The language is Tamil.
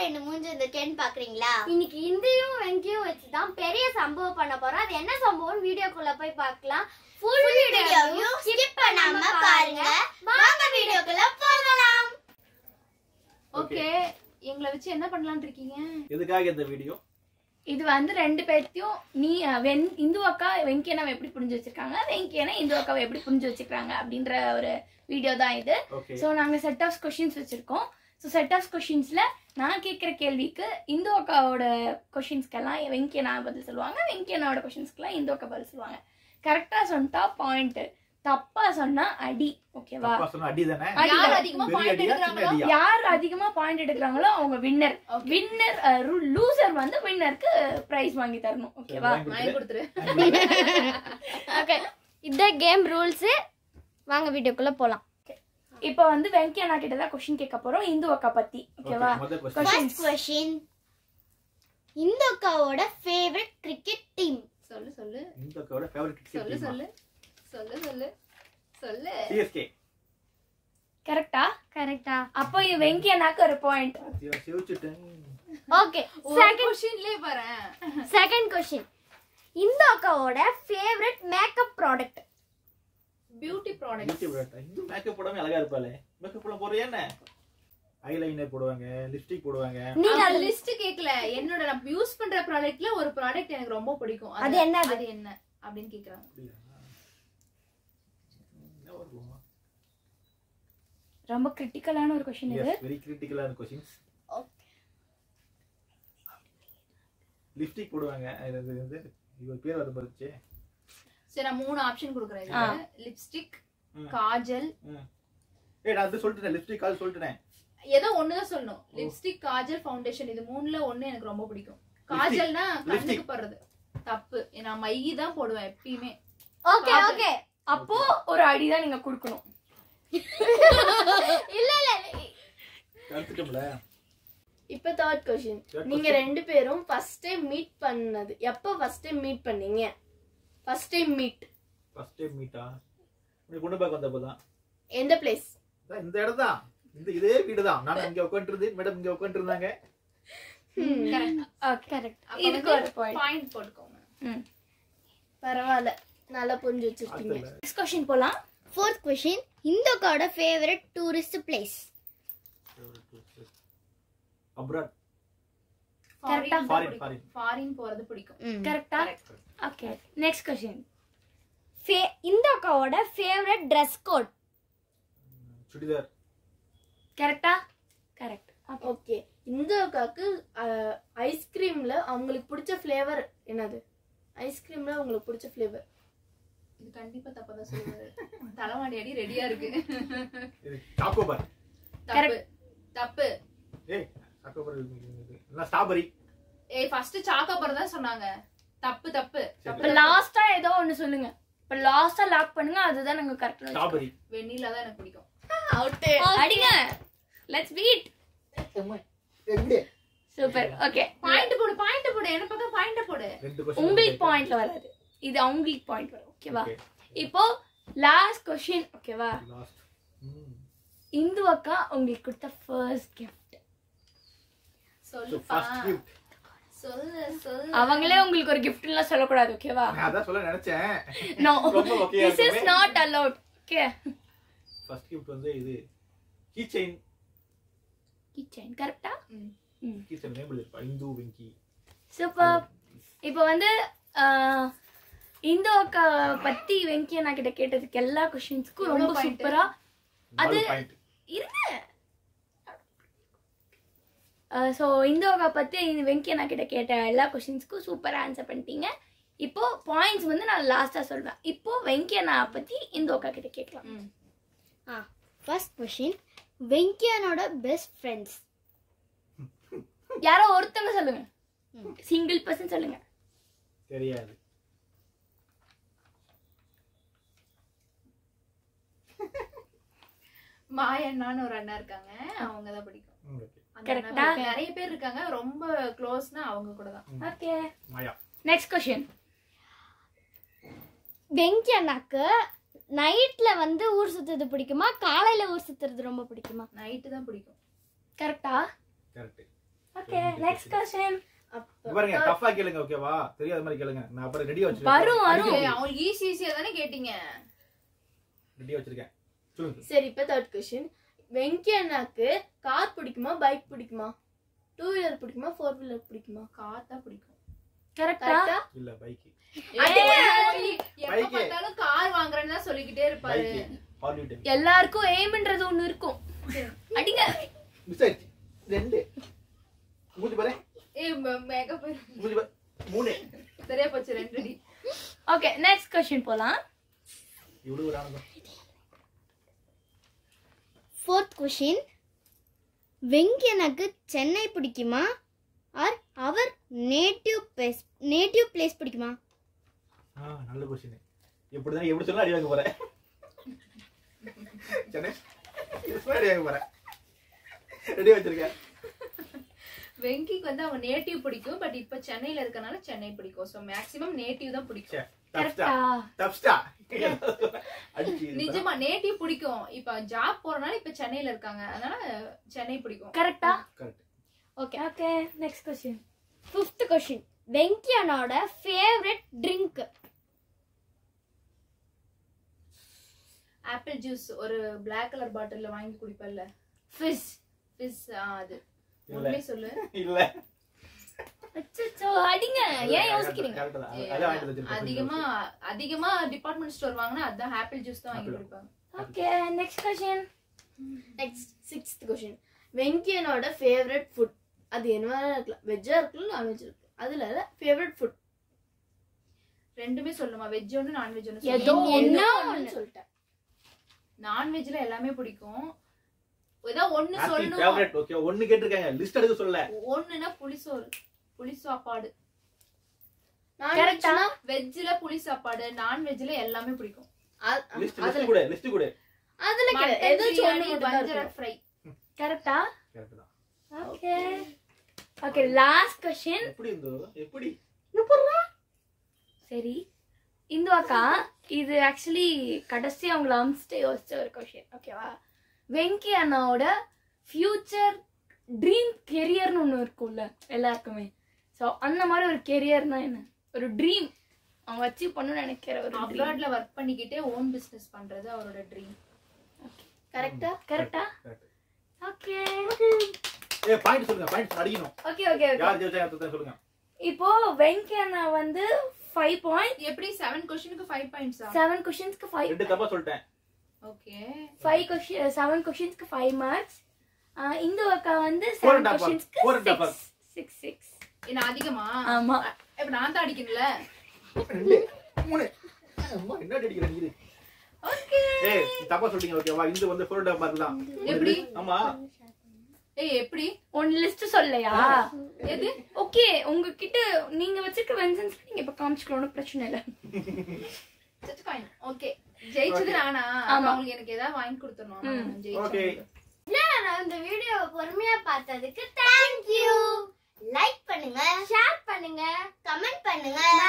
ரெண்டு மூஞ்சி வந்திருக்கேன்னு பாக்குறீங்களா இன்னைக்கு இந்தியும் வெங்கியும் வச்சு தான் பெரிய சம்பவம் பண்ண போறோம் அது என்ன சம்பவம் வீடியோக்குள்ள போய் பார்க்கலாம் ஃபுல் வீடியோவையும் ஸ்கிப் பண்ணாம பாருங்க வாங்க வீடியோக்குள்ள போகலாம் ஓகே எங்களை வச்சு என்ன பண்ணலாம்னு இருக்கீங்க எதுக்காக இந்த வீடியோ இது வந்து ரெண்டு பேர்த்தையும் நீ அஹ், வெண் இந்து அக்கா வெங்கியனாவை எப்படி புரிஞ்சு வச்சிருக்காங்க வெங்கியனா இந்து அக்காவை எப்படி புரிஞ்சு வச்சிருக்காங்க அப்படின்ற ஒரு வீடியோ தான் இது ஓகே ஸோ நாங்கள் செட் ஆஃப் கொஷின்ஸ் வச்சிருக்கோம் ஸோ செட் ஆஃப் கொஷின்ஸ்ல நான் கேட்குற கேள்விக்கு இந்து அக்காவோட கொஷின்ஸ்க்கெல்லாம் வெங்கியனா பதில் சொல்லுவாங்க வெங்கியனாவோட கொஷின்ஸ்க்கெல்லாம் இந்து அக்கா பதில் சொல்லுவாங்க கரெக்டாக சொன்னா பாயிண்ட் தப்பா சொன்னா அடி ஓகேவா அப்பா சொன்ன அடி தானே அடி யார் தான். அதிகமா பெரிய பாயிண்ட் அடியா சின்ன எடுக்கிறாங்களோ அடியா யார் அதிகமா பாயிண்ட் எடுக்கிறாங்களோ அவங்க வின்னர் Okay. வின்னர் லூசர் வந்து வின்னருக்கு பிரைஸ் வாங்கி தரணும் ஓகேவா வாங்கி வாங்கி கொடுத்துரு. கொடுத்துரு ஓகே இதான் கேம் ரூல்ஸ் வாங்க வீடியோக்குள்ள போலாம் இப்போ வந்து வெங்கியண்ணா கிட்ட தான் கொஸ்டின் கேட்க போறோம் இந்து அக்கா பத்தி ஓகேவா Okay, முதல் question. Questions. ஃபர்ஸ்ட் கொஸ்டின் இந்த அக்காவோட ஃபேவரட் கிரிக்கெட் டீம் சொல்லு சொல்லு இந்த அக்காவோட ஃபேவரட் சொல்லு கிரிக்கெட் சொல்லு சொல்லு சொல்லு சொல்லு சிஎஸ்கே கரெக்டா கரெக்டா அப்போ இது வெங்கியண்ணாக்கு ஒரு பாயிண்ட் சிவச்சுட்டேன் ஓகே செகண்ட் கொஸ்டின்லயே பாரு செகண்ட் கொஸ்டின் இந்த அக்காவோட favourite makeup product beauty product beauty product இந்த மேக்கப் போடாம அழகா இருப்பாளே மேக்கப் போட போறியா என்ன ஐலைனர் போடுவாங்க லிப்ஸ்டிக் போடுவாங்க நீங்க அந்த லிஸ்ட் கேக்கல என்னோட நான் யூஸ் பண்ற ப்ராடக்ட்ல ஒரு ப்ராடக்ட் எனக்கு ரொம்ப பிடிக்கும் அது என்னது? அது என்ன அப்படின்னு கேக்குறாங்க அப்படியா? என்ன வருவோம் ரொம்ப கிரிட்டிக்கலான ஒரு கொஸ்டின் இது வெரி கிரிட்டிக்கலான கொஸ்டின்ஸ் லிப்ஸ்டிக் போடுவாங்க அது அது வந்து இவ பேர் வர பறிச்சு சரி நான் மூணு ஆப்ஷன் கொடுக்குறேன் ஆ. இதுல லிப்ஸ்டிக் ம். காஜல் ஏய் நான் அது சொல்லிட்டேன் லிப்ஸ்டிக் கால் சொல்லிட்டேன் ஏதோ ஒண்ணுதான் சொல்லணும் லிப்ஸ்டிக் காஜல் ஃபவுண்டேஷன் இது மூணுல ஒண்ணு எனக்கு ரொம்ப பிடிக்கும் காஜல்னா கண்ணுக்கு Lipstick. போடுறது தப்பு நான் மை தான் போடுவேன் எப்பயுமே ஓகே காஜல். ஓகே அப்போ ஒரு அடி தான் நீங்க கொடுக்கணும் இல்ல இல்ல கருத்துட்டோம்ல இப்ப தேர்ட் கொஸ்டின் Third நீங்க question. ரெண்டு பேரும் ஃபர்ஸ்ட் டைம் மீட் பண்ணது எப்ப ஃபர்ஸ்ட் டைம் மீட் பண்ணீங்க first time meet first time மீட்டா உனக்கு கொண்டு பார்க்க வந்தப்பதான் எந்த பிளேஸ் அதான் இந்த இடம் தான் இந்த இதே வீடு தான் நான் இங்க உட்காந்துருந்து மேடம் இங்க உட்காந்துட்டு இருந்தாங்க ஓகே கரெக்ட் இதுக்கு ஒரு பாயிண்ட் பாயிண்ட் போட்டுக்கோங்க ம் பரவாயில்ல நல்லா புரிஞ்சு வச்சிருக்கீங்க ஆத்துல நெக்ஸ்ட் கொஸ்டின் போலாம் ஃபோர்த் கொஸ்டின் இந்த அக்காவோட favourite tourist place abroad Correct ஆ? Foreign, foreign. ஃபாரின் போறது பிடிக்கும் கரெக்டா ஓகே நெக்ஸ்ட் கொஸ்டின் இந்த அக்காவோட ஃபேவரட் ட்ரெஸ் கோட் சுடிதார் கரெக்டா கரெக்ட் ஓகே இந்த அக்காக்கு ஐஸ்கிரீம்ல அவங்களுக்கு பிடிச்ச ஃப்ளேவர் என்னது ஐஸ்கிரீம்ல உங்களுக்கு பிடிச்ச ஃப்ளேவர் இது கண்டிப்பா தப்பா தான் சொல்லுவாரு தலைமாடி அடி ரெடியா இருக்கு இது சாக்கோபார் தப்பு தப்பு ஏய் சாக்கோபார் இல்லை ஸ்ட்ராபெரி ஏய் ஃபர்ஸ்ட் சாக்கோபர் தான் சொன்னாங்க தப்பு தப்பு இப்ப தப்பு லாஸ்டா ஏதோ ஒண்ணு சொல்லுங்க இப்ப லாஸ்டா லாக் பண்ணுங்க அதுதான் நாங்க கரெக்டா ஸ்ட்ராபெரி வெண்ணிலா தான் எனக்கு பிடிக்கும் அவுட்டு அடிங்க let's beat super okay point போடு பாயிண்ட் போடு என்ன பக்கம் பாயிண்ட் போடு ரெண்டு கொஸ்டின் உங்களுக்கு பாயிண்ட்ல வராது இது அவங்களுக்கு பாயிண்ட் வரும் ஓகேவா இப்போ லாஸ்ட் கொஸ்டின் ஓகேவா லாஸ்ட் இந்து அக்கா உங்களுக்கு கொடுத்த ஃபர்ஸ்ட் கிஃப்ட் சொல்லுப்பா ஃபர்ஸ்ட் கிஃப்ட் சொல்லு சொல்லு அவங்களே உங்களுக்கு ஒரு கிஃப்ட்லாம் சொல்லக்கூடாது ஓகேவா நான் அதான் சொல்ல நினைச்சேன் நோ ரொம்ப மொக்கையா திஸ் இஸ் இருக்குமே. Not allowed okay first gift வந்து இது கீ செயின் கிச்சன் கரெக்டா கீ செயின் நேம் எழுதிருப்பா இந்து வெங்கி சூப்பர் இப்போ வந்து ஆஹ், இந்து அக்கா பத்தி வெங்கியண்ணா கிட்ட கேட்டதுக்கு எல்லா கொஸ்டின்ஸ்க்கும் ரொம்ப எவ்வளவு point? சூப்பரா அது நாலு பாயிண்ட் இருங்க ஸோ இந்து அக்கா பத்தி வெங்கியண்ணா கிட்ட கேட்ட எல்லா கொஸ்டின்ஸ்க்கும் சூப்பரா ஆன்சர் பண்ணிட்டீங்க இப்போ பாயிண்ட்ஸ் வந்து நான் லாஸ்டா சொல்வேன் இப்போ வெங்கியண்ணா பத்தி இந்து அக்கா கிட்ட கேட்கலாம் ஆ ஃபர்ஸ்ட் கொஸ்டின் வெங்கியானோட பெஸ்ட் ஃப்ரெண்ட்ஸ் யாரோ ஒருத்தங்க சொல்லுங்க சிங்கிள் பர்சன் சொல்லுங்க தெரியாது மாயண்ணான்னு ஒரு அண்ணா இருக்காங்க அவங்க தான் பிடிக்கும் ம், okay. அந்த Correct அண்ணா ஆ? பிடிக்கும். நிறைய பேர் இருக்காங்க ரொம்ப க்ளோஸ்னா அவங்க கூட தான் okay Maya next question Venki அண்ணாக்கு நைட்ல வந்து ஊர் சுத்துறது பிடிக்குமா காலையில ஊர் சுத்துறது ரொம்ப பிடிக்குமா நைட்டு தான் பிடிக்கும் கரெக்டா கரெக்ட் ஓகே நெக்ஸ்ட் கொஸ்டின் அப்ப பாருங்க டஃபா கேளுங்க ஓகேவா தெரியாத மாதிரி கேளுங்க நான் அப்புறம் ரெடியா வச்சிருக்கேன் வரும், வரும். ஏய், அவங்க ஈஸி ஈஸியா தானே கேட்டீங்க ரெடியா வச்சிருக்கேன் சொல்லுங்க சரி இப்ப தேர்ட் கொஸ்டின் வெங்கி அண்ணாக்கு கார் பிடிக்குமா பைக் பிடிக்குமா டூ வீலர் பிடிக்குமா ஃபோர் வீலர் பிடிக்குமா கார் தான் பிடிக்கும் கரெக்டா கரெக்டா இல்ல பைக் ஏய், எப்ப Bike. பார்த்தாலும் கார் வாங்குறேன்னு தான் சொல்லிக்கிட்டே இருப்பாரு பைக் பாலிவிட்டு எல்லாருக்கும் எய்ம்ன்றது ஒண்ணு இருக்கும் அடிங்க மிஸ் ஆயிடுச்சு ரெண்டு மூஞ்சி பாரு ஏய் மேக்கப் மூஞ்சி பாரு மூணு சரியா போச்சு ரெண்டு அடி ஓகே நெக்ஸ்ட் கொஸ்டின் போலாம் இவ்வளவு ஒரு ஆனந்தம் ஃபோர்த் கொஷின் வெங்கியனுக்கு சென்னை பிடிக்குமா ஆர் அவர் நேட்டிவ் பிளேஸ் நேட்டிவ் பிளேஸ் பிடிக்குமா ஆ நல்ல கொஸ்டின் எப்படிதான் எப்படி சொல்ல அடி வாங்க போறேன் சென்னை எப்படி சொல்ல அடி வாங்க போறேன் ரெடி வச்சிருக்கேன் வெங்கிக்கு வந்து அவங்க நேட்டிவ் பிடிக்கும் பட் இப்ப சென்னையில இருக்கனால சென்னை பிடிக்கும் சோ மேக்ஸிமம் நேட்டிவ் தான் பிடிக்கும் கரெக்டா தப்ஸ்டா அடிச்சு நிஜமா நேட்டிவ் பிடிக்கும் இப்ப ஜாப் போறனால இப்ப சென்னையில இருக்காங்க அதனால சென்னை பிடிக்கும் கரெக்டா correct okay okay next question fifth question வெங்கியனோட ஃபேவரட் ட்ரிங்க் ஆப்பிள் ஜூஸ் ஒரு பிளாக் கலர் பாட்டில்ல வாங்கி குடிப்பல்ல ஃபிஷ் ஃபிஸ் அது இல்ல உண்மையை சொல்லு இல்ல அச்சச்சோ அடிங்க ஏன் யோசிக்கிறீங்க கரெக்ட் தான் அதான் வாங்கிட்டு வச்சிருக்கேன் அதிகமா அதிகமா டிபார்ட்மெண்ட் ஸ்டோர் வாங்கினா அதான் ஆப்பிள் ஜூஸ் தான் வாங்கி Apple. குடிப்பாங்க okay next question next sixth question வெங்கியனோட ஃபேவரட் ஃபுட் அது என்னவா இருக்கலாம் வெஜ்ஜா இருக்கலாம் நான்வெஜ் இருக்கலாம் அதுல ஃபேவரட் ஃபுட் ரெண்டுமே சொல்லுமா வெஜ் ஒன்று நான்வெஜ் ஏதோ ஒன்று ஒண்ணு ஒன்னு சொல்லிட்டேன் நான்வெஜ்ல எல்லாமே பிடிக்கும் ஏதோ ஒண்ணு ஆக்டிங் சொல்லணும் ஃபேவரட் ஓகே ஒன்னு கேட்டிருக்காங்க லிஸ்ட் எடுக்க சொல்லல ஒண்ணுனா புளி சோறு புளி சாப்பாடு கரெக்டா வெஜ்ல புளி சாப்பாடு நான்வெஜ்ல எல்லாமே பிடிக்கும் லிஸ்ட் லிஸ்ட் கூட லிஸ்ட் கூட அதுல கிடையாது. மட்டன் ஏதாச்சும் ஒண்ணு பிரியாணி மட்டும் தான் வஞ்சரம் இருக்கணும். ஃப்ரை கரெக்டா கரெக்ட் தான் ஓகே ஓகே லாஸ்ட் கொஸ்டின் எப்படி இருந்தோ எப்படி சரி இந்து அக்கா இது ஆக்சுவலி கடைசி அவங்கள அமிச்சிட்டு யோசிச்ச ஒரு கொஷின் ஓகேவா வெங்கி அண்ணாவோட ஃபியூச்சர் ட்ரீம் கெரியர்னு ஒன்று இருக்கும்ல எல்லாருக்குமே ஸோ அந்த மாதிரி ஒரு கெரியர்னா என்ன ஒரு ட்ரீம் அவங்க அச்சீவ் பண்ணணும்னு நினைக்கிற ஒரு ட்ரீம் அப்ராட்ல ஒர்க் பண்ணிக்கிட்டே ஓன் பிசினஸ் பண்றது அவரோட ட்ரீம் கரெக்டா கரெக்டா கரெக்ட் ஓகே ஏ பாயிண்ட் சொல்லுங்க பாயிண்ட் அடிக்கணும் ஓகே ஓகே ஓகே யார் ஜெயிச்சா யார் சொல்லுங்க இப்போ வெங்கி அண்ணா வந்து ஃபைவ் பாயிண்ட் எப்படி செவன் கொஸ்டினுக்கு ஃபைவ் பாயிண்ட்ஸா செவன் கொஷின்ஸ்க்கு ஃபைவ் ரெண்டு தப்பா சொல்லிட்டேன் ஓகே ஃபைவ் கொஷின் செவன் கொஷின்ஸ்க்கு ஃபைவ் மார்க்ஸ் இந்து அக்கா வந்து Four seven and a half. கொஷின்ஸ்க்கு Four and a half. Six six six என்ன அதிகமா ஆமா இப்ப நான் தான் அடிக்கணும்ல ரெண்டு மூணு அம்மா என்ன அடிக்கிற நீ ஓகே ஏய் நீ தப்பா சொல்றீங்க ஓகேவா இது வந்து ஃபோர் டப் மாதிரி தான் எப்படி? ஆமா ஏய் எப்படி ஒன் லிஸ்ட் சொல்லலையா எது ஓகே உங்ககிட்ட நீங்க வச்சிருக்க வென்சன்ஸ் நீங்க இப்ப காமிச்சுக்கணும் பிரச்சனை இல்ல ஓகே ஜெயிச்சது நானா ஆமா. அவங்களுக்கு எனக்கு ஏதாவது வாங்கி கொடுத்துடணும் ம். நான் ஜெயிச்சேன். ஓகே இந்த வீடியோ பொறுமையா பார்த்ததுக்கு தேங்க்யூ லைக் பண்ணுங்க ஷேர் பண்ணுங்க கமெண்ட் பண்ணுங்க